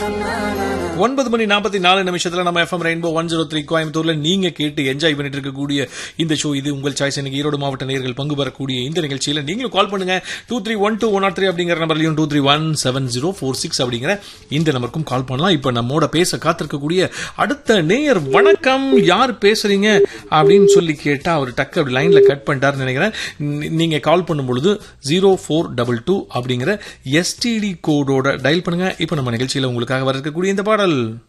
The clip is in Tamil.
ஒன்பது மணி நாற்பத்தி நாலு நிமிஷத்துல நம்ம FM rainbow one zero three கோயம்புத்தூர்ல நீங்க கேட்டு என்ஜாய் பண்ணிட்டு இருக்கக்கூடிய இந்த ஷோ இது உங்கள் சாய்ஸ் இன்னைக்கு ஈரோடு மாவட்ட நேர்கள் பங்கு பெறக்கூடிய இந்த நிகழ்ச்சியில நீங்களும் கால் பண்ணுங்க two three one two one R three அப்படிங்கிற நம்பர்லையும் two three one seven zero four six அப்படிங்கிற இந்த நம்பருக்கும் கால் பண்ணலாம் இப்ப நம்மோட பேச காத்திருக்கக்கூடிய அடுத்த நேயர் வணக்கம் யார் பேசுறீங்க அப்படின்னு சொல்லி கேட்டா அவர் டக்கு அப்படி லைன்ல கட் பண்ணிட்டாருன்னு நினைக்கிறேன் நீ- நீங்க கால் பண்ணும் பொழுது ஜீரோ ஃபோர் டபுள் டூ அப்படிங்கிற எஸ்டிடி கோடோட டயல் பண்ணுங்க இப்ப நம்ம நிகழ்ச்சியில உங்களுக்காக வர இருக்கக்கூடிய இந்த பாடல்